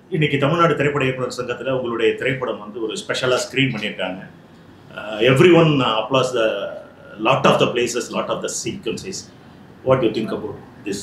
இன்னைக்கு தமிழ்நாடு திரைப்பட இயக்குனர் சங்கத்தில் உங்களுடைய திரைப்படம் வந்து ஒரு ஸ்பெஷலாக ஸ்க்ரீன் பண்ணியிருக்காங்க everyone applause the lot of the places lot of the sequences what you think about this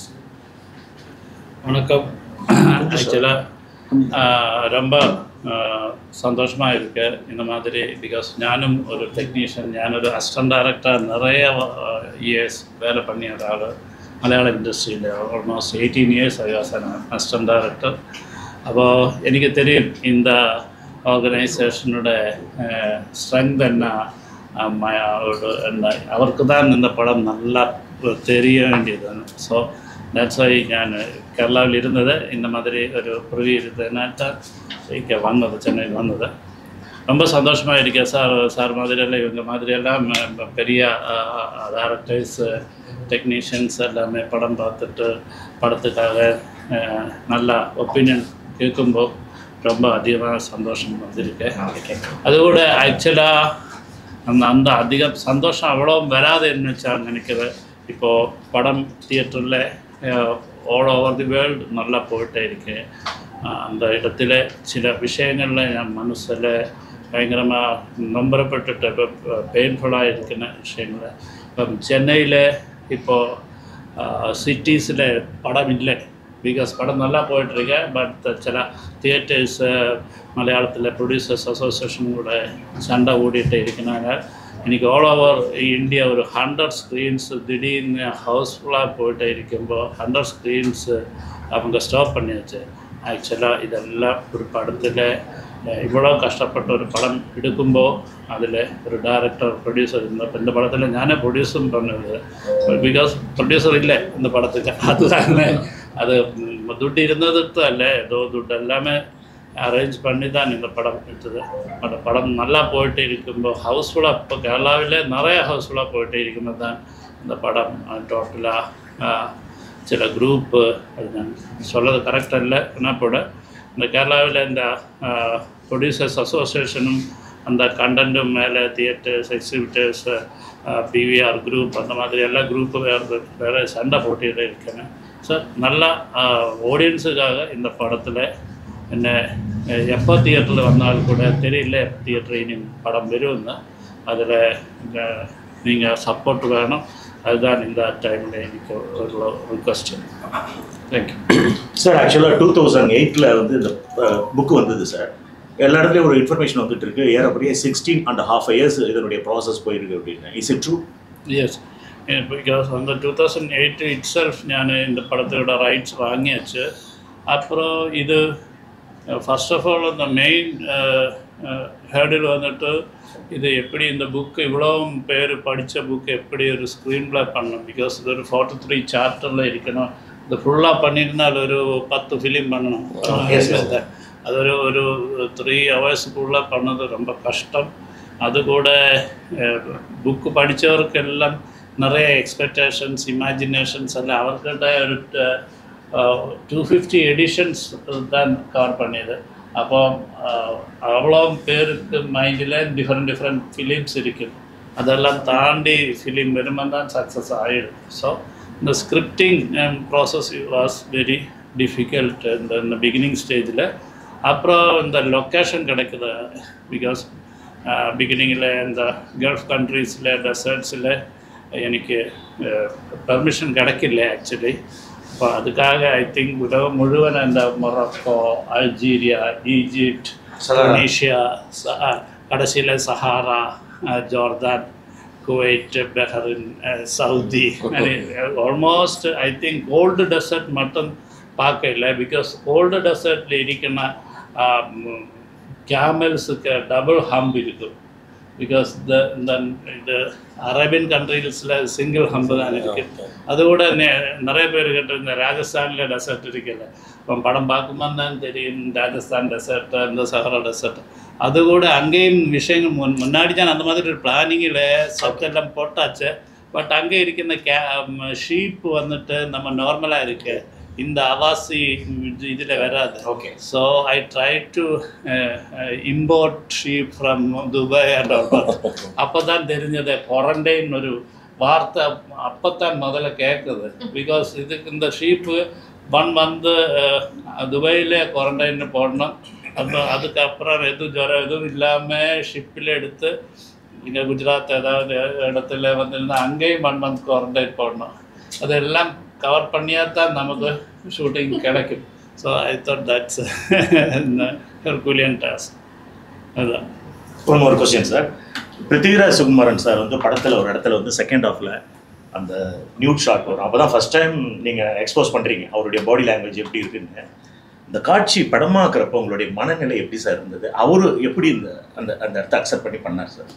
வணக்கம் ஆக்சுவலாக ரொம்ப சந்தோஷமாக இருக்கு இந்த மாதிரி பிகாஸ் ஞானும் ஒரு டெக்னீஷியன் ஞானொரு அசிஸ்டன்ட் டைரக்டர் நிறைய இயர்ஸ் வேலை பண்ணிய ஒரு ஆள் മലയാള ഇൻഡസ്ട്രിയിൽ almost eighteen years I was an assistant director അപ്പോൾ എനിക്ക് தெரியும் இந்த ஆர்கனைசேஷனோட ஸ்ட்ரென்த் என்ன ஆம், அவரோட என்ன அவருக்கு தான் இந்த படம் நல்லா தெரிய வேண்டியது ஸோ தட்ஸ் வை ഞാൻ കേരളയിൽ ഇരുന്നത് இந்த மாதிரி ஒரு ப்ரிவியூ இருந்ததுனால இங்கே வந்தது சென்னையில் வந்தது ரொம்ப சந்தோஷமாக இருக்கேன் சார் சார் மாதிரியெல்லாம் இவங்க மாதிரியெல்லாம் ம- பெரிய டேரக்டர்ஸ் டெக்னீஷியன்ஸ் எல்லாமே படம் பார்த்துட்டு படத்துக்காக அஹ், நல்ல ஒப்பீனியன் கேட்கும்போது ரொம்ப அதிகமாக சந்தோஷம் வந்திருக்கு அது கூட ஆக்சுவலாக அந்த அந்த அதிக சந்தோஷம் அவ்வளோ வராதுன்னு வச்சா நினைக்கிறேன் இப்போது படம் தியேட்டரில் ஆல் ஓவர் தி வேர்ல்டு நல்லா போயிட்டே இருக்கு அஹ் அந்த இடத்துல சில விஷயங்களில் என் மனசில் பயங்கரமாக நம்பரப்பட்டுட்டு பெயின்ஃபுல்லாக இருக்குன்னு விஷயங்கள் இப்போ சென்னையில் இப்போது சிட்டிஸில் படம் இல்லை பிகாஸ் படம் நல்லா போயிட்டுருக்கு பட் சில தியேட்டர்ஸு மலையாளத்தில் ப்ரொடியூசர்ஸ் அசோசியேஷன் கூட சண்டை ஓடிட்டு இருக்கனால இன்னைக்கு ஆல் ஓவர் இந்தியா ஒரு ஹண்ட்ரட் ஸ்க்ரீன்ஸ் திடீர்னு ஹவுஸ்ஃபுல்லாக போயிட்டு இருக்கும்போது ஹண்ட்ரட் ஸ்க்ரீன்ஸு அவங்க ஸ்டாப் பண்ணியாச்சு ஆக்சுவலாக இதெல்லாம் ஒரு படத்தில் இவ்வளோ கஷ்டப்பட்ட ஒரு படம் எடுக்குമ്പോൾ அதில் ഒരു ഡയറക്ടർ പ്രൊഡ്യൂസർ இந்த இந்த படத்தில் ഞാനേ പ്രൊഡ്യൂസും பண்ணது பிகாஸ் ப்ரொடியூசர் இல்லை இந்த படத்துக்கு அதுதானே அது ம், துட்டு இருந்ததுக்கு அல்ல ஏதோ துட்டு எல்லாமே அரேஞ்ச் பண்ணி தான் இந்த படம் எடுத்தது அந்த படம் நல்லா போயிட்டு இருக்கும்போது ஹவுஸ்ஃபுல்லாக இப்போ கேரளாவில் நிறைய ஹவுஸ்ஃபுல்லாக போயிட்டு இருக்கும்போது தான் இந்த படம் டோட்டலாக சில குரூப்பு அது நான் சொல்கிறது கரெக்டாக இல்லை என்ன கூட இந்த கேரளாவில் இந்த ப்ரொடியூசர்ஸ் அசோசியேஷனும் அந்த கண்டென்ட்டும் மேலே தியேட்டர்ஸ் எக்ஸிபிட்டர்ஸ் பிவிஆர் குரூப் அந்த மாதிரி எல்லா குரூப்பும் வேறு வேறு சண்டை போட்டிகிட்டு இருக்கேன் சார் நல்லா ஆடியன்ஸுக்காக இந்த படத்தில் என்ன அஹ், எப்போ தியேட்டரில் வந்தாலும் கூட தெரியல எப்போ தியேட்டர் இனி படம் வரும்னு அதில் நீங்கள் சப்போர்ட் வேணும் அதுதான் இந்த டைமில் எனக்கு ஒரு ரிக்வஸ்ட் தேங்க்யூ சார் ஆக்சுவலாக டூ தௌசண்ட் எயிட்டில் வந்து இந்த புக் வந்தது சார் எல்லா இடத்துலையும் ஒரு இன்ஃபர்மேஷன் வந்துட்டு இருக்கு ஏறப்படியே சிக்ஸ்டீன் அண்ட் ஹாஃப் இயர்ஸ் இதனுடைய ப்ராசஸ் போயிருக்கு அப்படின்னு is it true yes because அந்த two thousand eight itself ഞാൻ இந்த படத்தோட ரைட்ஸ் வாங்கியாச்சு அப்புறம் இது ஃபர்ஸ்ட் ஆஃப் ஆல் அந்த மெயின் ஹேர்டில் வந்துட்டு இது எப்படி இந்த புக்கு இவ்வளோ பேர் படித்த புக்கு எப்படி ஒரு ஸ்க்ரீன் ப்ளே பண்ணணும் பிகாஸ் இது ஒரு ஃபார்ட்டி த்ரீ சாப்டரில் இருக்கணும் இது ஃபுல்லாக பண்ணியிருந்தால் ஒரு பத்து ஃபிலிம் பண்ணணும் yes, yes. അതൊരു ഒരു ത്രീ അവേഴ്സുക്കുള്ള പണത് ரொம்ப കഷ്ടം അതുകൂടെ ബുക്ക് പഠിച്ചവർക്കെല്ലാം നിറയെ എക്സ്പെക്റ്റേഷൻസ് ഇമാജിനേഷൻസ് എല്ലാം അവർക്കിടെ ഒരു ടു ஃபிஃப்டி எடிஷன்ஸ் தான் கவர் பண்ணியது அப்போ அவ்வளோ பேருக்கு மைண்டில் டிஃப்ரெண்ட் டிஃப்ரெண்ட் ஃபிலிம்ஸ் இருக்குது அதெல்லாம் தாண்டி ஃபிலிம் வரும்போது தான் சக்ஸஸ் ஆகிடும் ஸோ இந்த scripting process was very difficult இந்த இந்த பிகினிங் ஸ்டேஜில் அப்புறம் இந்த லொக்கேஷன் கிடைக்குது பிகாஸ் பிகினிங்கில் இந்த கல்ஃப் கண்ட்ரீஸில் டெசர்ட்ஸில் எனக்கு பெர்மிஷன் கிடைக்கல ஆக்சுவலி അപ്പോൾ അതുക്കാக ഐ തിങ്ക് ഉലകം മുഴുവൻ എന്താ മൊറക്കോ അൾജീരിയ ഈജിപ്റ്റ് തുണീഷ്യ കടശിലെ സഹാറ ആ, ജോർദാൻ കുവൈറ്റ് ബഹറിൻ ആ, Saudi almost I think old desert മൊത്തം பார்க்கல பிகாஸ் ஓல்டு டெசர்ட்டில் இருக்கிற கேமல்ஸுக்கு டபுள் ஹம்ப் இருக்கும் பிகாஸ் இந்த இந்த இது அரேபியன் கண்ட்ரீஸில் சிங்கிள் ஹம்பு தான் இருக்குது அது கூட நெ- நிறைய பேர் கிட்ட இந்த ராஜஸ்தானில் டெசர்ட் இருக்குல்ல இப்போ படம் பார்க்கும்போது தான் தெரியும் ராஜஸ்தான் டெசர்ட் இந்த சஹரா டெசர்ட் அது கூட அங்கேயும் விஷயங்கள் முன் முன்னாடி தான் அந்த மாதிரி ஒரு பிளானிங்கில் சத்தெல்லாம் போட்டாச்சு பட் அங்கே இருக்கிற கே ஷீப் வந்துட்டு நம்ம நார்மலாக இருக்கு இந்த அவாசி இதில் வராது okay So I tried to uh, uh, import sheep from Dubai and all that. அப்போ தான் தெரிஞ்சது குவாரண்டைன் ஒரு வார்த்தை அப்போ தான் முதல்ல கேட்குது பிகாஸ் இதுக்கு இந்த ஷீப்பு ஒன் மந்த் துபாயில் குவாரண்டைன் போடணும் அப்புறம் அதுக்கப்புறம் எதுவும் ஜுரம் எதுவும் இல்லாமல் ஷிப்பில் எடுத்து இங்கே குஜராத் ஏதாவது இடத்துல வந்திருந்தா அங்கேயும் ஒன் மந்த் குவாரண்டைன் போடணும் அதெல்லாம் கவர் பண்ணியா தான் நமக்கு ஷூட்டிங் கிடைக்கும் so I thought that's herculean task அதுதான் ஒன் ஒரு question sir Prithviraj Sukumaran sir வந்து படத்தில் ஒரு இடத்துல வந்து செகண்ட் ஹாஃப்ல அந்த நியூட் ஷாட் வரும் அப்போ தான் ஃபஸ்ட் டைம் நீங்கள் எக்ஸ்போஸ் பண்ணுறீங்க அவருடைய பாடி லாங்குவேஜ் எப்படி இருக்குன்னு இந்த காட்சி படமாக்குறப்போ உங்களுடைய மனநிலை எப்படி சார் இருந்தது அவரு எப்படி இந்த அந்த அந்த இடத்த அக்செப்ட் பண்ணி பண்ணார் சார்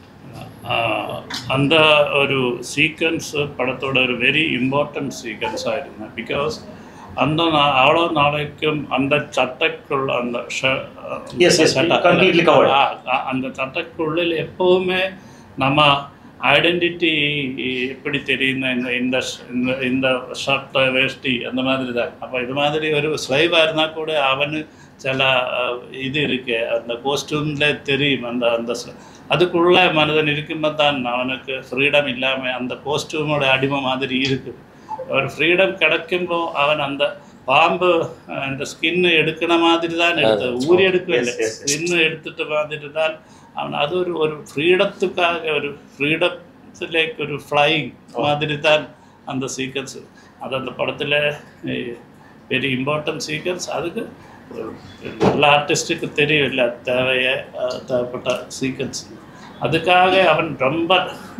ஆஹ் அந்த ഒരു സീക്വൻസ് പടത്തോടെ ഒരു വെരി ഇമ്പോർട്ടൻറ്റ് സീക്വൻസ് ആയിരുന്നു ബിക്കോസ് அந்த நா- அவ்வளோ நாளைக்கும் அந்த சட்டைக்குள்ள அந்த ஷ- Yes, yes, completely covered. ஆ, ஆ, அந்த சட்டைக்குள்ளில் எப்போவுமே நம்ம ஐடென்டிட்டி எப்படி தெரியுന്ന இந்த இந்த ஷ- இந்த இந்த ஷர்ட்டு வேஷ்டி அந்த மாதிரி தான் அப்போ இது மாதிரி ஒரு ஸ்லைவாக இருந்தால் கூட அவனு சில அஹ், இது இருக்கு அந்த கோஸ்டியூமில் தெரியும் அந்த அந்த ச- அதுக்குள்ள மனிதன் இருக்கும்போது தான் அவனுக்கு ஃப்ரீடம் இல்லாமல் அந்த கோஸ்டியூமோட அடிமை மாதிரி இருக்கு ஒரு ஃப்ரீடம் கிடைக்குമ്പോൾ அவன் அந்த பாம்பு அஹ், அந்த ஸ்கின்னு எடுக்கிற மாதிரி தான் எடுத்து ஊறி எடுக்கவில்லை Yes, yes, yes. ஸ்கின்னு எடுத்துட்டு வந்துட்டு தான் அவன் அது ஒரு ஒரு ஃப்ரீடத்துக்காக ஒரு ஃப்ரீடத்திലേക്ക് ஒரு ஃப்ளைங் மாதிரி தான் அந்த சீக்வன்ஸ் அது அந்த படத்தில் வெரி இம்பார்ட்டன்ட் சீக்வன்ஸ் அதுக்கு எல்லா ஆர்டிஸ்ட்டுக்கு தெரியும் இல்லை தேவைய அஹ், தேவைப்பட்ட சீக்வன்ஸ் அதுக்காக அவன் ரொம்ப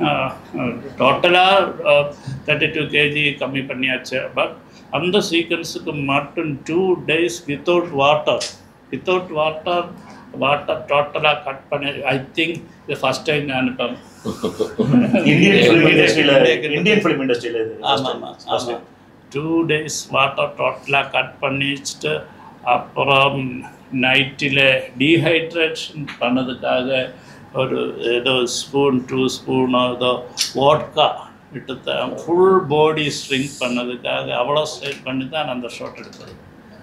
டோட்டலாக தேர்ட்டி டூ கேஜி கம்மி பண்ணியாச்சு பட் அந்த சீக்வன்ஸுக்கு மட்டும் two days without water without water water டோட்டலாக கட் பண்ணி ஐ திங்க் இது ஃபஸ்ட் டைம் நான் இப்போ இந்தியன் ஃபிலிம் இண்டஸ்ட்ரியில் இந்தியன் ஃபிலிம் இண்டஸ்ட்ரியில் ஆமாம் ஆமாம் டூ டேஸ் வாட்டர் டோட்டலாக கட் பண்ணிச்சுட்டு அப்புறம் நைட்டில் டீஹைட்ரேஷன் பண்ணதுக்காக ஒரு ஏதோ ஸ்பூன் டூ ஸ்பூனோ ஏதோ வோட்கா இட்டு ஃபுல் பாடி ஸ்ட்ரிங் பண்ணதுக்காக அவ்வளோ ஸ்ட்ரைட் பண்ணி தான் அந்த ஷாட் எடுத்தது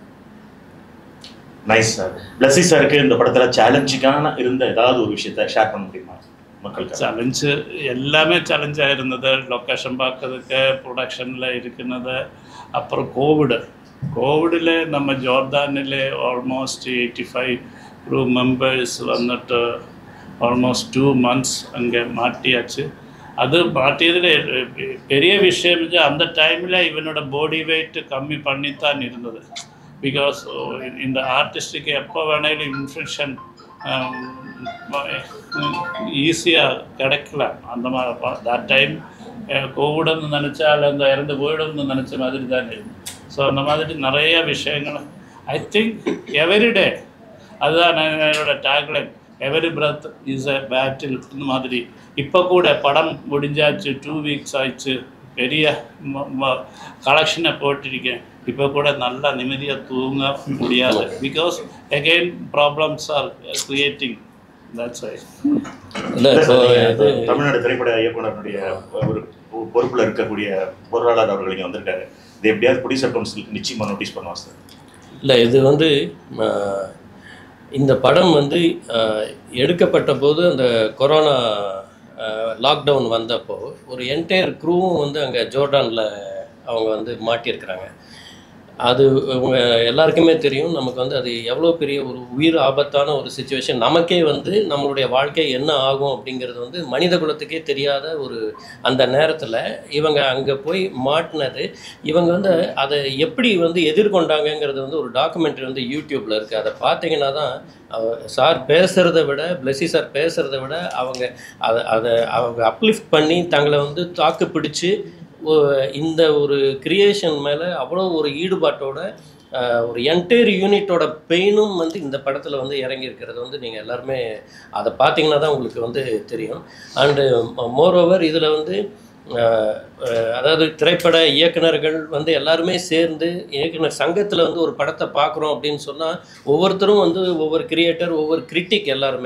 நைஸ் சார் பிளஸி சாருக்கு இந்த படத்தில் சேலஞ்சிங்கான இருந்த ஏதாவது ஒரு விஷயத்தை ஷேர் பண்ண முடியுமா மக்களுக்கு ചലഞ്ച് எல்லாமே சேலஞ்சாக இருந்தது லொக்கேஷன் பார்க்கறதுக்கு ப்ரொடக்ஷனில் இருக்கிறது அப்புறம் கோவிடு கோவிடில் நம்ம ஜோர்தானில் almost eighty five crew members வந்துட்டு ஆல்மோஸ்ட் டூ மந்த்ஸ் அங்கே மாட்டியாச்சு அது மாட்டியதில் பெரிய விஷயம் வந்து அந்த டைமில் இவனோட பாடி வெயிட் கம்மி பண்ணித்தான் இருந்தது பிகாஸ் இந்த ஆர்டிஸ்ட்டுக்கு எப்போ வேணாலும் இன்ஃபெக்ஷன் ஈஸியாக கிடைக்கலாம் அந்த மாதிரி தட் டைம் கோவிடுன்னு நினச்சா அல்ல இந்த இறந்து போயிடும்னு நினச்ச மாதிரி தான் இருக்கு ஸோ அந்த மாதிரி நிறைய விஷயங்கள் ஐ திங்க் எவரி டே அதுதான் நான் என்னோட tagline every breath is a battle இந்த மாதிரி இப்போ கூட படம் முடிஞ்சாச்சு டூ வீக்ஸ் ஆயிடுச்சு பெரிய கலெக்ஷனை போட்டிருக்கேன் இப்போ கூட நல்லா நிம்மதியாக தூங்க முடியாது because again problems are creating that's I இல்லை இப்போ இது தமிழ்நாடு திரைப்பட இயக்குனருடைய ஒரு பொறுப்புல இருக்கக்கூடிய பொருளாளர் அவர்கள் இங்க வந்திருக்காரு இது எப்படியாவது ப்ரொடியூசர் கவுன்சில் நிச்சயமா நோட்டீஸ் பண்ணுவாங்க சார் இல்லை இது வந்து ஆஹ், இந்த படம் வந்து ஆஹ், எடுக்கப்பட்ட போது அந்த கொரோனா லாக்டவுன் வந்தப்போ ஒரு என்டையர் க்ரூவும் வந்து அங்கே ஜோர்டானில் அவங்க வந்து மாட்டியிருக்கிறாங்க அது உங்க எல்லாருக்குமே தெரியும் நமக்கு வந்து அது எவ்வளோ பெரிய ஒரு உயிர் ஆபத்தான ஒரு சுச்சுவேஷன் நமக்கே வந்து நம்மளுடைய வாழ்க்கை என்ன ஆகும் அப்படிங்கிறது வந்து மனித குலத்துக்கே தெரியாத ஒரு அந்த நேரத்தில் இவங்க அங்கே போய் மாட்டினது இவங்க வந்து அதை எப்படி வந்து எதிர்கொண்டாங்கங்கிறது வந்து ஒரு டாக்குமெண்ட்ரி வந்து யூடியூப்பில் இருக்குது அதை பார்த்தீங்கன்னா தான் அவ- சார் பேசுகிறத விட பிளஸி சார் பேசுகிறத விட அவங்க அதை அதை அவங்க அப்லிஃப்ட் பண்ணி தங்களை வந்து தாக்கு பிடிச்சு ஒ- இந்த ஒரு கிரியேஷன் மேலே அவ்வளோ ஒரு ஈடுபாட்டோட அஹ், ஒரு என்டையர் யூனிட்டோட பெயினும் வந்து இந்த படத்தில் வந்து இறங்கியிருக்கிறது வந்து நீங்கள் எல்லாருமே அதை பார்த்தீங்கன்னா தான் உங்களுக்கு வந்து தெரியும் அண்டு மோரோவர் இதில் வந்து அஹ், அஹ், அதாவது திரைப்பட இயக்குனர்கள் வந்து எல்லாருமே சேர்ந்து இயக்குனர் சங்கத்தில் வந்து ஒரு படத்தை பார்க்குறோம் அப்படின்னு சொன்னால் ஒவ்வொருத்தரும் வந்து ஒவ்வொரு கிரியேட்டர் ஒவ்வொரு கிரிட்டிக் எல்லாருமே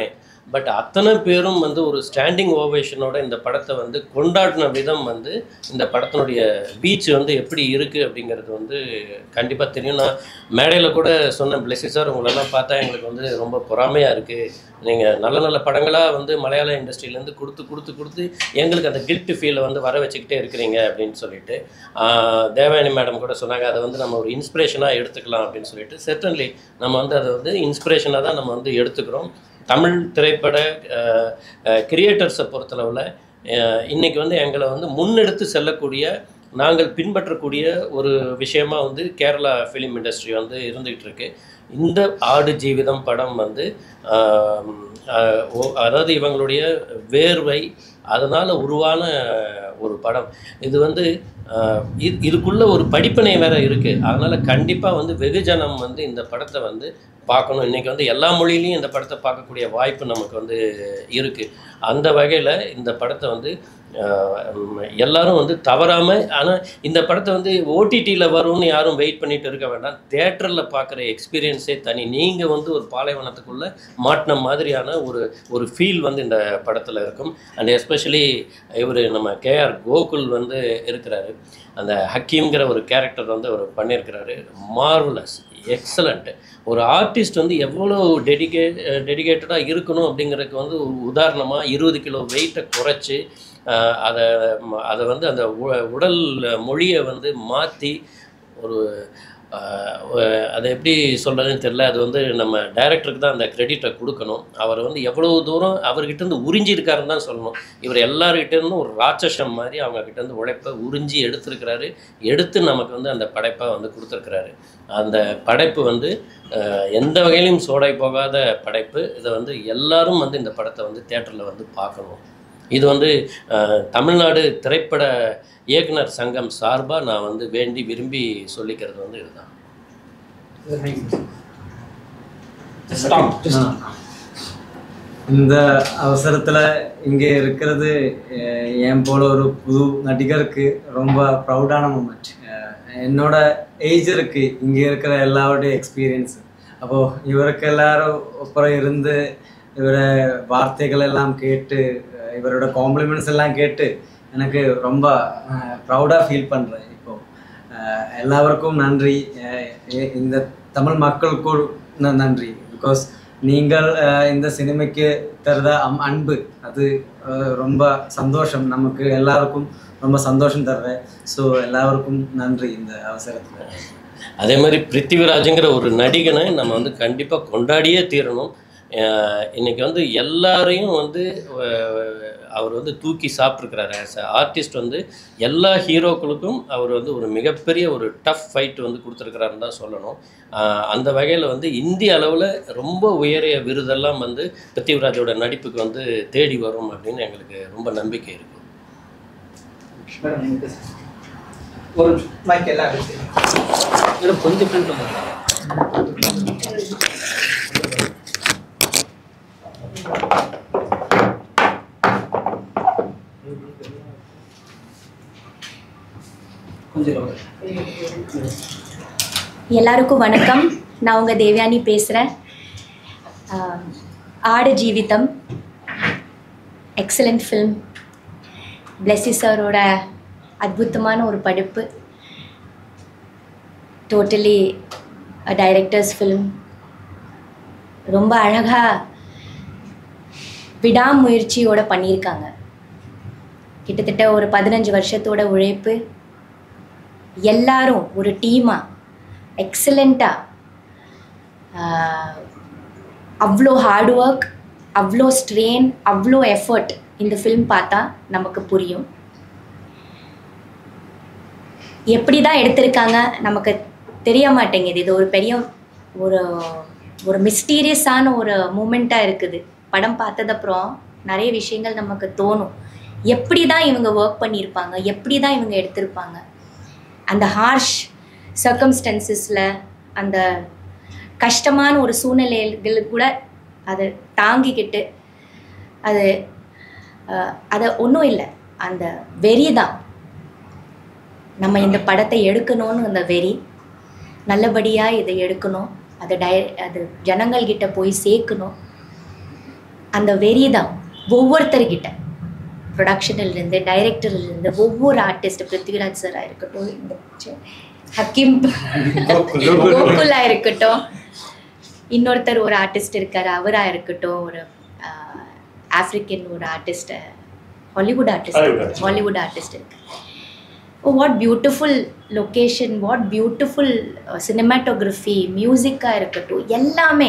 பட் அத்தனை பேரும் வந்து ஒரு ஸ்டாண்டிங் ஓவேஷனோட இந்த படத்தை வந்து கொண்டாடின விதம் வந்து இந்த படத்தினுடைய பீச் வந்து எப்படி இருக்குது அப்படிங்கிறது வந்து கண்டிப்பாக தெரியும் நான் மேடையில் கூட சொன்னேன் பிளஸி சார் உங்களெல்லாம் பார்த்தா எங்களுக்கு வந்து ரொம்ப பொறாமையாக இருக்குது நீங்கள் நல்ல நல்ல படங்களாக வந்து மலையாள இண்டஸ்ட்ரியிலேருந்து கொடுத்து கொடுத்து கொடுத்து எங்களுக்கு அந்த கில்ட் ஃபீலை வந்து வர வச்சுக்கிட்டே இருக்கிறீங்க அப்படின்னு சொல்லிட்டு ஆஹ் தேவயானி மேடம் கூட சொன்னாங்க அதை வந்து நம்ம ஒரு இன்ஸ்பிரேஷனாக எடுத்துக்கலாம் அப்படின்னு சொல்லிட்டு செர்டன்லி நம்ம வந்து அதை வந்து இன்ஸ்பிரேஷனாக தான் நம்ம வந்து எடுத்துக்கிறோம் தமிழ் திரைப்பட கிரியேட்டர்ஸை பொறுத்தளவில் அஹ் இன்னைக்கு வந்து எங்களை வந்து முன்னெடுத்து செல்லக்கூடிய நாங்கள் பின்பற்றக்கூடிய ஒரு விஷயமா வந்து கேரளா ஃபிலிம் இண்டஸ்ட்ரி வந்து இருந்துகிட்டு இருக்கு இந்த ஆடு ஜீவிதம் படம் வந்து ஆம், ஆஹ், ஓ- அதாவது இவங்களுடைய வேர்வை அதனால் உருவான ஒரு படம் இது வந்து ஆஹ், இது இதுக்குள்ள ஒரு படிப்பினை வேற இருக்குது அதனால் கண்டிப்பாக வந்து வெகுஜனம் வந்து இந்த படத்தை வந்து பார்க்கணும் இன்றைக்கி வந்து எல்லா மொழியிலையும் இந்த படத்தை பார்க்கக்கூடிய வாய்ப்பு நமக்கு வந்து இருக்குது அந்த வகையில் இந்த படத்தை வந்து ஆஹ், உம், எல்லாரும் வந்து தவறாமல் ஆனால் இந்த படத்தை வந்து ஓடிடியில் வரும்னு யாரும் வெயிட் பண்ணிட்டு இருக்க வேண்டாம் தேட்டரில் பார்க்குற எக்ஸ்பீரியன்ஸே தனி நீங்கள் வந்து ஒரு பாலைவனத்துக்குள்ளே மாட்டின மாதிரியான ஒரு ஒரு ஃபீல் வந்து இந்த படத்தில் இருக்கும் அண்ட் எஸ்பெஷலி இவர் நம்ம கேஆர் கோகுல் வந்து இருக்கிறாரு அந்த ஹக்கீம்ங்கிற ஒரு கேரக்டர் வந்து அவர் பண்ணியிருக்கிறாரு மார்வலஸ் எக்ஸலண்ட் ஒரு ஆர்டிஸ்ட் வந்து எவ்வளோ டெடிகே டெடிகேட்டடாக இருக்கணும் அப்படிங்கிறதுக்கு வந்து ஒரு உதாரணமாக இருபது கிலோ வெயிட்டை குறைச்சி ஆஹ், அதை ம- அதை வந்து அந்த உ- உடல் மொழியை வந்து மாற்றி ஒரு ஆஹ், ஒ- அதை எப்படி சொல்கிறதுன்னு தெரில அது வந்து நம்ம டைரக்டருக்கு தான் அந்த கிரெடிட்டை கொடுக்கணும் அவர் வந்து எவ்வளோ தூரம் அவர்கிட்டருந்து உறிஞ்சிருக்காருன்னு தான் சொல்லணும் இவர் எல்லார்கிட்டேருந்தும் ஒரு ராட்சசம் மாதிரி அவங்க கிட்டேருந்து உழைப்பை உறிஞ்சி எடுத்திருக்கிறாரு எடுத்து நமக்கு வந்து அந்த படைப்பாக வந்து கொடுத்துருக்கிறாரு அந்த படைப்பு வந்து ஆஹ், எந்த வகையிலும் சோடை போகாத படைப்பு இதை வந்து எல்லாரும் வந்து இந்த படத்தை வந்து தேட்டரில் வந்து பார்க்கணும் இது வந்து ஆஹ், தமிழ்நாடு திரைப்பட இயக்குனர் சங்கம் சார்பாக நான் வந்து வேண்டி விரும்பி சொல்லிக்கிறது வந்து இதுதான் இந்த அவசரத்துல இங்கே இருக்கிறது அஹ், என் போல ஒரு புது நடிகருக்கு ரொம்ப ப்ரௌடான மூமெண்ட் என்னோட ஏஜ் இருக்கு இங்கே இருக்கிற எல்லாருடைய எக்ஸ்பீரியன்ஸ் அப்போ இவருக்கு எல்லாரும் அப்புறம் இருந்து இவர வார்த்தைகள் எல்லாம் கேட்டு அஹ், இவரோட காம்ப்ளிமெண்ட்ஸ் எல்லாம் கேட்டு எனக்கு ரொம்ப ப்ரௌடாக ஃபீல் பண்ணுறேன் இப்போ அஹ், எல்லாருக்கும் நன்றி அஹ், இ- இந்த தமிழ் மக்களுக்கும் ந- நன்றி பிகாஸ் நீங்கள் அஹ், இந்த சினிமைக்கு தருத அம் அன்பு அது அஹ், ரொம்ப சந்தோஷம் நமக்கு எல்லாருக்கும் ரொம்ப சந்தோஷம் தர்றேன் ஸோ எல்லாருக்கும் நன்றி இந்த அவசரத்தில் அதே மாதிரி பிருத்திவிராஜுங்கிற ஒரு நடிகனை நம்ம வந்து கண்டிப்பாக கொண்டாடியே தீரணும் அஹ் இன்னைக்கு வந்து எல்லாரையும் வந்து அஹ், அவர் வந்து தூக்கி சாப்பிட்ருக்கிறாரு ஆஸ் அ ஆர்டிஸ்ட் வந்து எல்லா ஹீரோக்களுக்கும் அவர் வந்து ஒரு மிகப்பெரிய ஒரு டஃப் ஃபைட் வந்து கொடுத்துருக்கிறாருன்னு தான் சொல்லணும் அஹ் அந்த வகையில் வந்து இந்திய அளவில் ரொம்ப உயரிய விருதெல்லாம் வந்து பிருத்திவிராஜோட நடிப்புக்கு வந்து தேடி வரும் அப்படின்னு எங்களுக்கு ரொம்ப நம்பிக்கை இருக்குது மேடம் நீங்க பேசுங்க. ஒரு மைக் எல்லாம் இருக்கு மேடம் கொஞ்சம் ஃப்ரண்ட் கொஞ்சம் lower. எல்லாருக்கும் வணக்கம் நான் உங்கள் தேவயானி பேசுகிறேன் ஆடு ஜீவிதம் எக்ஸலண்ட் ஃபில்ம் பிளெஸி சாரோட அற்புதமான ஒரு படைப்பு டோட்டலி டைரக்டர்ஸ் ஃபில்ம் ரொம்ப அழகாக விடாமுயற்சியோட பண்ணியிருக்காங்க கிட்டத்தட்ட ஒரு பதினஞ்சு வருஷத்தோட உழைப்பு எல்லாரும் ஒரு டீமாக எக்ஸலண்ட்டாக அவ்வளோ ஹார்ட் ஒர்க் அவ்வளோ ஸ்ட்ரெயின் அவ்வளோ எஃபர்ட் இந்த ஃபில்ம் பார்த்தா நமக்கு புரியும் எப்படி தான் எடுத்திருக்காங்க நமக்கு தெரிய மாட்டேங்குது இது ஒரு பெரிய ஒரு ஒரு மிஸ்டீரியஸான ஒரு மூமெண்ட்டாக இருக்குது படம் பார்த்ததப்புறம் நிறைய விஷயங்கள் நமக்கு தோணும் எப்படி தான் இவங்க ஒர்க் பண்ணியிருப்பாங்க எப்படி தான் இவங்க எடுத்திருப்பாங்க அந்த ஹார்ஷ் சர்க்கம்ஸ்டன்சஸில் அந்த கஷ்டமான ஒரு சூழ்நிலைகள் கூட அதை தாங்கிக்கிட்டு அது அஹ், அதை ஒன்றும் இல்லை அந்த வெறி தான் நம்ம இந்த படத்தை எடுக்கணும்னு அந்த வெறி நல்லபடியாக இதை எடுக்கணும் அதை டை அது ஜனங்கள்கிட்ட போய் சேர்க்கணும் அந்த வெறி தான் ஒவ்வொருத்தர்கிட்ட ப்ரொடக்ஷனிலிருந்து டைரக்டர்லேருந்து ஒவ்வொரு ஆர்டிஸ்ட் பிருத்விராஜ் சாராக இருக்கட்டும் இந்த ச்சே, ஹக்கீம் கோகுலா இருக்கட்டும் இன்னொருத்தர் ஒரு ஆர்டிஸ்ட் இருக்காரு அவராக இருக்கட்டும் ஒரு ஆஃப்ரிக்கன் ஒரு artist Hollywood Hollywood artist artist. Hollywood artist இருக்கு oh what beautiful location what beautiful cinematography மியூசிக்காக இருக்கட்டும் எல்லாமே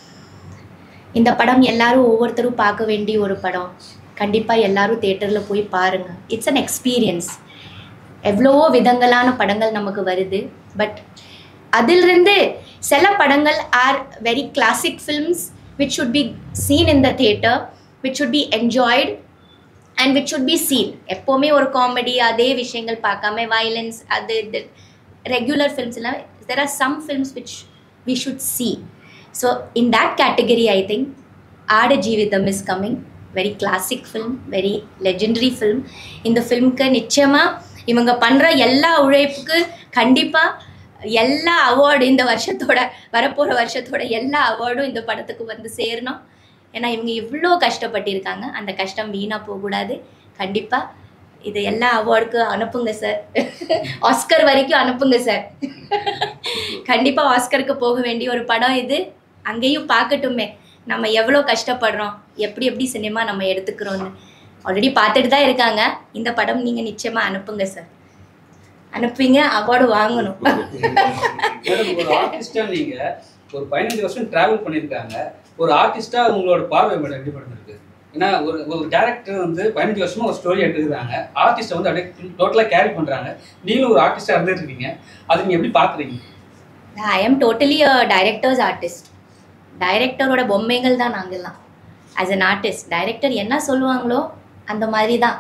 இந்த படம் எல்லாரும் ஒவ்வொருத்தரும் பார்க்க வேண்டிய ஒரு படம் கண்டிப்பாக எல்லாரும் தேட்டரில் போய் பாருங்கள் இட்ஸ் அன் எக்ஸ்பீரியன்ஸ் எவ்வளவோ விதங்களான படங்கள் நமக்கு வருது பட் அதிலிருந்து சில படங்கள் are very classic films which should be seen in the theatre which should be enjoyed and which should be seen எப்போவுமே ஒரு காமெடி அதே விஷயங்கள் பார்க்காம வயலன்ஸ் அது இது ரெகுலர் ஃபில்ம்ஸ் எல்லாம் there are some films which we should see so in that category I think Aadu Jeevitham is coming very classic film very legendary film இந்த ஃபில்முக்கு நிச்சயமாக இவங்க பண்ணுற எல்லா உழைப்புக்கு கண்டிப்பாக எல்லா அவார்டு இந்த வருஷத்தோட வரப்போகிற வருஷத்தோட எல்லா அவார்டும் இந்த படத்துக்கு வந்து சேரணும் ஏன்னா இவங்க இவ்வளோ கஷ்டப்பட்டிருக்காங்க அந்த கஷ்டம் வீணாக போகக்கூடாது கண்டிப்பாக இது எல்லா அவார்டுக்கு அனுப்புங்க சார் ஆஸ்கர் வரைக்கும் அனுப்புங்க சார் கண்டிப்பாக ஆஸ்கருக்கு போக வேண்டிய ஒரு படம் இது அங்கேயும் பார்க்கட்டுமே நம்ம எவ்வளோ கஷ்டப்படுறோம் எப்படி எப்படி சினிமா நம்ம எடுத்துக்கிறோன்னு ஆல்ரெடி பார்த்துட்டு தான் இருக்காங்க இந்த படம் நீங்கள் நிச்சயமாக அனுப்புங்க சார் அனுப்புவீங்க அவார்டு வாங்கணும் மேடம் ஒரு ஆர்டிஸ்டா நீங்க ஒரு பதினஞ்சு வருஷம் டிராவல் பண்ணியிருக்காங்க ஒரு ஆர்டிஸ்டா உங்களோட பார்வை மேடம் எப்படி மேடம் இருக்கு ஏன்னா ஒரு ஒரு டேரக்டர் வந்து பதினஞ்சு வருஷமா ஒரு ஸ்டோரி எடுத்துக்கிறாங்க ஆர்டிஸ்ட்டை வந்து அப்படியே டோட்டலாக கேரி பண்றாங்க நீங்களும் ஒரு ஆர்டிஸ்டா இருந்துட்டு இருக்கீங்க அதை நீங்க எப்படி பாக்குறீங்க I am totally a directors artist டைரக்டரோட பொம்மைகள் தான் நாங்கள்லாம் ஆஸ் an ஆர்டிஸ்ட் டைரக்டர் என்ன சொல்லுவாங்களோ அந்த மாதிரி தான்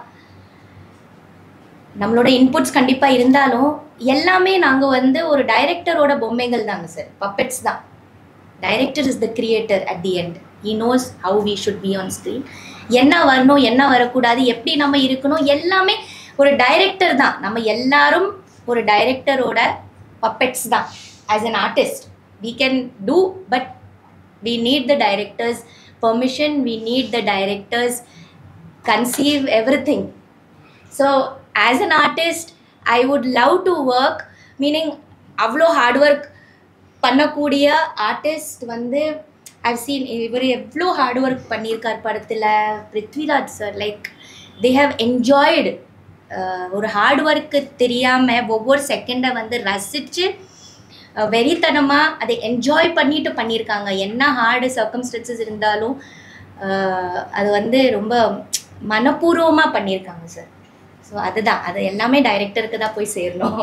நம்மளோட இன்புட்ஸ் கண்டிப்பாக இருந்தாலும் எல்லாமே நாங்கள் வந்து ஒரு டைரக்டரோட பொம்மைகள் தாங்க சார் பப்பெட்ஸ் தான் director is the creator at the end he knows how we should be on screen என்ன வரணும் என்ன வரக்கூடாது எப்படி நம்ம இருக்கணும் எல்லாமே ஒரு டைரக்டர் தான் நம்ம எல்லாரும் ஒரு டைரக்டரோட பப்பெட்ஸ் தான் as an artist we can do but we need the director's permission we need the director's conceive everything so as an artist i would love to work meaning அவ்வளோ ஹார்ட் ஒர்க் பண்ணக்கூடிய artist வந்து I've seen இவர் எவ்வளோ hard work பண்ணியிருக்கார் படத்தில் Prithviraj sir like they have enjoyed ஒரு hard work தெரியாமல் ஒவ்வொரு செகண்டை வந்து ரசித்து வெறித்தனமாக அதை என்ஜாய் பண்ணிட்டு பண்ணியிருக்காங்க என்ன ஹார்டு சர்க்கம்ஸ்டன்சஸ் இருந்தாலும் அஹ், அது வந்து ரொம்ப மனப்பூர்வமாக பண்ணியிருக்காங்க சார் ஸோ அதுதான் அது எல்லாமே டைரக்டருக்கு தான் போய் சேரணும்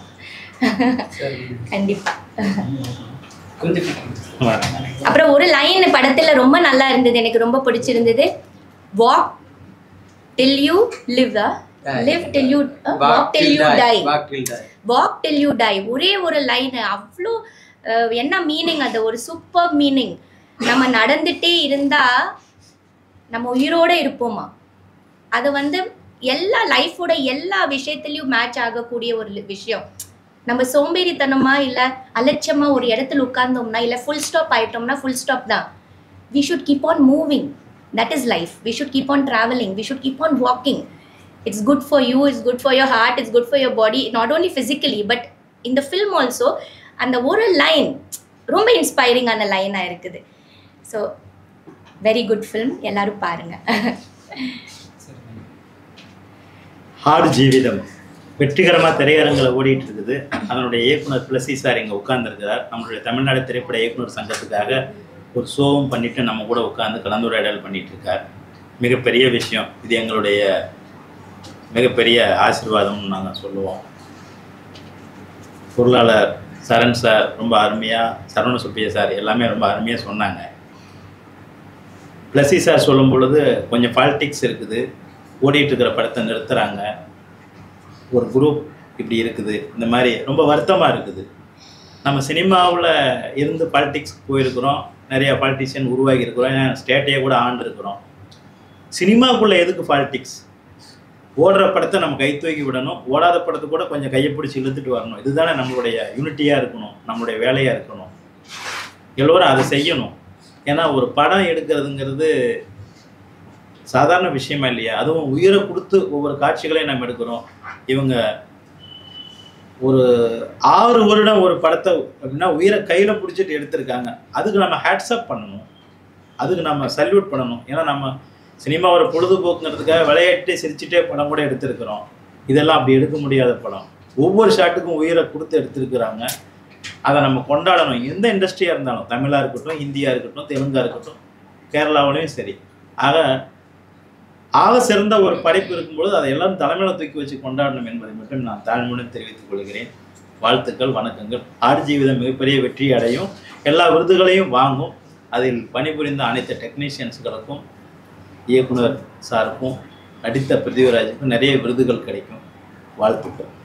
சரி கண்டிப்பாக கொஞ்சம் அப்புறம் ஒரு லைன் படத்துல ரொம்ப நல்லா இருந்தது எனக்கு ரொம்ப பிடிச்சிருந்தது walk till you live live till you walk till you die walk till die. Walk till you die ஒரே ஒரு லைன் அவ்வளோ அஹ், என்ன மீனிங் அது ஒரு சூப்பர் மீனிங் நம்ம நடந்துட்டே இருந்தா நம்ம உயிரோட இருப்போமா அது வந்து எல்லா லைஃபோட எல்லா விஷயத்துலயும் மேட்ச் ஆகக்கூடிய ஒரு லி- விஷயம் நம்ம சோம்பேறித்தனமா இல்ல அலட்சியமா ஒரு இடத்துல உட்கார்ந்தோம்னா இல்ல ஃபுல் ஸ்டாப் ஆயிட்டோம்னா ஃபுல் ஸ்டாப் தான் we should keep on moving that is life we should keep on travelling we should keep on walking it's good for you it's good for your heart it's good for your body not only physically but இந்த film also அந்த ஒரு line ரொம்ப இன்ஸ்பைரிங்கான லைனாக இருக்குது so very good film எல்லாரும் பாருங்க heart ஜீவிதம் வெற்றிகரமாக திரையரங்கில் ஓடிட்டு இருக்குது அதனுடைய இயக்குனர் துளசி சார் இங்கே உட்கார்ந்துருக்கிறார் நம்மளுடைய தமிழ்நாடு திரைப்பட இயக்குனர் சங்கத்துக்காக ஒரு ஷோவும் பண்ணிட்டு நம்ம கூட உட்கார்ந்து கலந்துரையாடல் பண்ணிட்டு இருக்கார் மிகப்பெரிய விஷயம் இது எங்களுடைய மிகப்பெரிய ஆசீர்வாதம்னு நாங்கள் சொல்லுவோம் பொருளாளர் சரண் சார் ரொம்ப அருமையாக சரவண சுப்பிய சார் எல்லாமே ரொம்ப அருமையாக சொன்னாங்க பிளஸி சார் சொல்லும் பொழுது கொஞ்சம் பாலிடிக்ஸ் இருக்குது ஓடிட்டு இருக்கிற படத்தை நிறுத்துறாங்க ஒரு குரூப் இப்படி இருக்குது இந்த மாதிரி ரொம்ப வருத்தமாக இருக்குது நம்ம சினிமாவில் இருந்து பாலிடிக்ஸ் போயிருக்கிறோம் நிறைய பாலிட்டிஷியன் உருவாகி இருக்கிறோம் ஸ்டேட்டையே கூட ஆண்டு இருக்கிறோம் சினிமாக்குள்ளே எதுக்கு பாலிடிக்ஸ் ஓடுற படத்தை நம்ம கை தூக்கி விடணும் ஓடாத படத்தை கூட கொஞ்சம் கையை பிடிச்சி இழுத்துட்டு வரணும் இதுதானே நம்மளுடைய யூனிட்டியாக இருக்கணும் நம்மளுடைய வேலையாக இருக்கணும் எல்லோரும் அதை செய்யணும் ஏன்னா ஒரு படம் எடுக்கிறதுங்கிறது சாதாரண விஷயமா இல்லையா அதுவும் உயிரை கொடுத்து ஒவ்வொரு காட்சிகளையும் நம்ம எடுக்கிறோம் இவங்க ஒரு ஆறு வருடம் ஒரு படத்தை அப்படின்னா உயிரை கையில் பிடிச்சிட்டு எடுத்திருக்காங்க அதுக்கு நம்ம ஹேட்ஸ்அப் பண்ணணும் அதுக்கு நம்ம சல்யூட் பண்ணணும் ஏன்னா நம்ம சினிமா ஒரு பொழுதுபோக்குங்கிறதுக்காக விளையாட்டு சிரிச்சுட்டே படம் கூட எடுத்திருக்கிறோம் இதெல்லாம் அப்படி எடுக்க முடியாத படம் ஒவ்வொரு ஷாட்டுக்கும் உயிரை கொடுத்து எடுத்திருக்கிறாங்க அதை நம்ம கொண்டாடணும் எந்த இண்டஸ்ட்ரியாக இருந்தாலும் தமிழாக இருக்கட்டும் ஹிந்தியாக இருக்கட்டும் தெலுங்காக இருக்கட்டும் கேரளாவிலையும் சரி ஆக ஆக சிறந்த ஒரு படைப்பு இருக்கும்பொழுது அதை எல்லாரும் தலைமையில தூக்கி வச்சு கொண்டாடணும் என்பதை மட்டும் நான் தாழ்மையுடன் தெரிவித்துக் கொள்கிறேன் வாழ்த்துக்கள் வணக்கங்கள் ஆடு ஜீவிதம் மிகப்பெரிய வெற்றி அடையும் எல்லா விருதுகளையும் வாங்கும் அதில் பணிபுரிந்த அனைத்து டெக்னீஷியன்ஸ்களுக்கும் இயக்குனர் சாருக்கும் நடித்த பிருத்திவிராஜுக்கும் நிறைய விருதுகள் கிடைக்கும் வாழ்த்துக்கள்